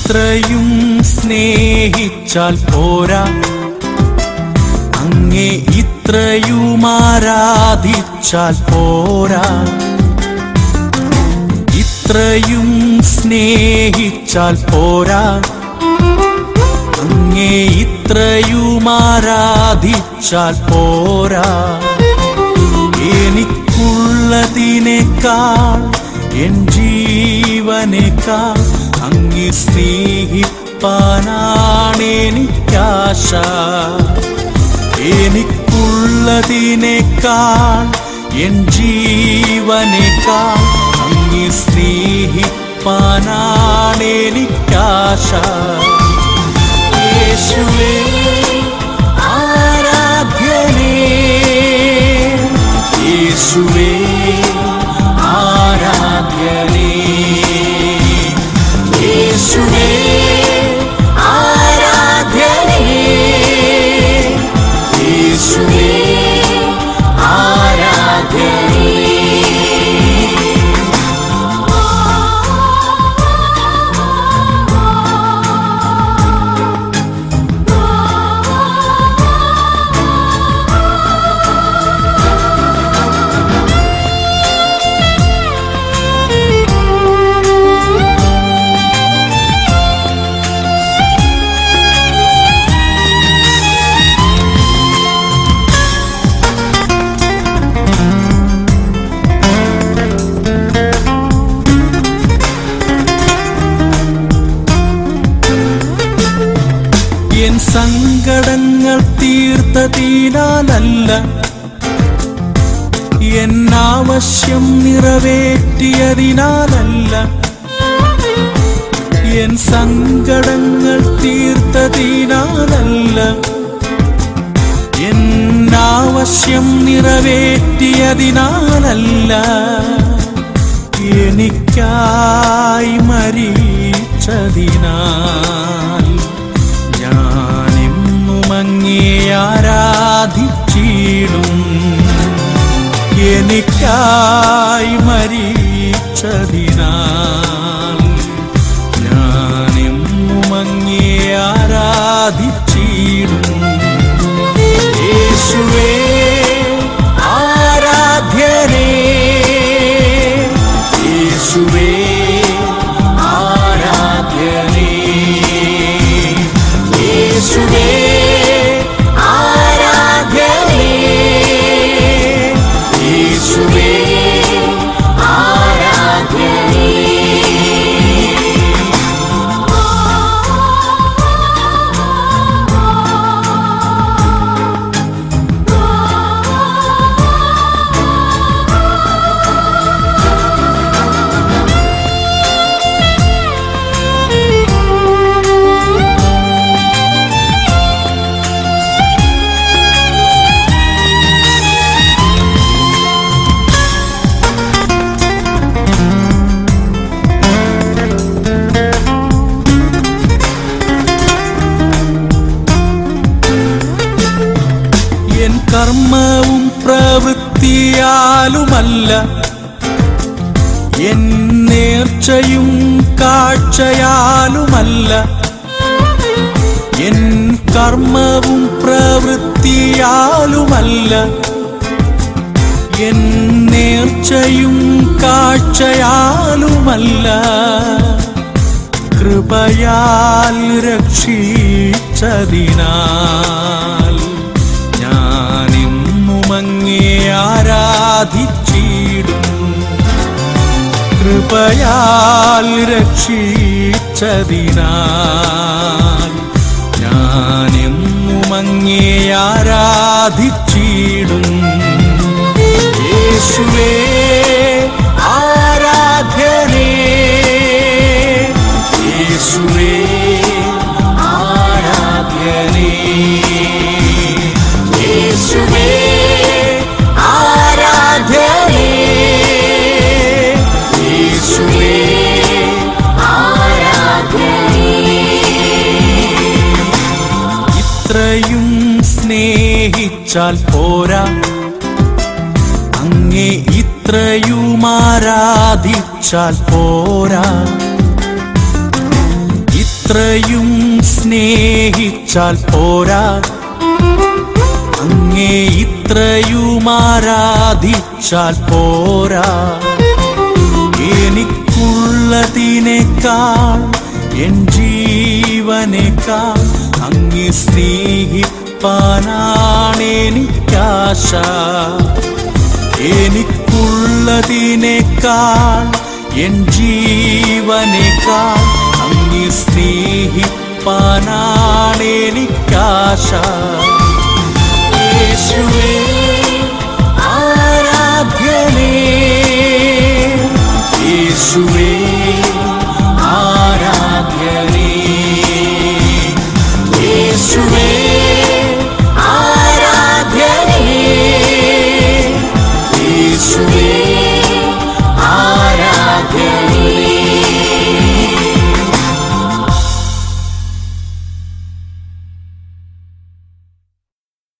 ഇത്രയും സ്നേഹിച്ചാൽ പോരാ അങ്ങേ ഇത്രയും ആരാധിച്ചാൽ പോരാ ഇത്രയും സ്നേഹിച്ചാൽ പോരാ അങ്ങേ ഇത്രയും ആരാധിച്ചാൽ പോരാ എനിക്കുള്ളതിനേക്കാൾ എൻ ജീവനേക്കാൾ അങ്ങേ സ്നേഹിപ്പാനാണ് എനിക്കാശ എനിക്കുള്ളതിനേക്കാൾ എൻ ജീവനേക്കാൾ അങ്ങേ സ്നേഹിപ്പാനാണ് എനിക്കാശ യേശുവേ ആരാധ്യനേ യേശുവേ ആരാധ്യനേ യേശുവേ ആരാധ്യനേ യേശുവേ ആരാധ്യനേ എൻ സങ്കടങ്ങൾ തീർത്തതിനാലല്ല എൻ ആവശ്യം നിറവേറ്റിയതിനാലല്ല എൻ സങ്കടങ്ങൾ തീർത്തതിനാലല്ല എൻ ആവശ്യം നിറവേറ്റിയതിനാലല്ല എനിക്കായി മരിച്ചതിനാൽ ഞാനെന്നും അങ്ങേ ആരാധിച്ചിടും എനിക്കായി മരിച്ചതിനാൽ ഞാനെന്നും അങ്ങേ ആരാധിച്ചിടും യേശുവേ ആരാധ്യനേ യേശുവേ ആരാധ്യനേ യേശുവേ ആരാധ്യനേ യേശുവേ ആരാധ്യനേ എൻ കർമ്മവും പ്രവൃത്തിയാലുമല്ല എൻ നേർച്ചയും കാഴ്ചയാലുമല്ല എൻ കർമ്മവും പ്രവൃത്തിയാലുമല്ല എൻ നേർച്ചയും കാഴ്ചയാലുമല്ല കൃപയാൽ രക്ഷിച്ചതിനാൽ ഞാനിന്നും അങ്ങേ ആരാധിച്ചിടും കൃപയാൽ രക്ഷിച്ചതിനാൽ ഞാനെന്നും അങ്ങേ ആരാധിച്ചിടും യേശുവേ ആരാധ്യനേ യേശുവേ ആരാധ്യനേ യേശുവേ ആരാധ്യനേ യേശുവേ ഇത്രയും സ്നേഹിച്ചാൽ പോരാ അങ്ങേ ഇത്രയും ആരാധിച്ചാൽ പോരാ ഇത്രയും സ്നേഹിച്ചാൽ പോരാ അങ്ങേ ഇത്രയും ആരാധിച്ചാൽ പോരാ എനിക്കുള്ളതിനേക്കാൾ എൻ ജീവനേക്കാൾ അങ്ങേ സ്നേഹിപ്പാനാണ് എനിക്കാശ എനിക്കുള്ളതിനേക്കാൾ എൻ ജീവനേക്കാൾ അങ്ങേ സ്നേഹിപ്പാനാണ് എനിക്കാശ യേശുവേ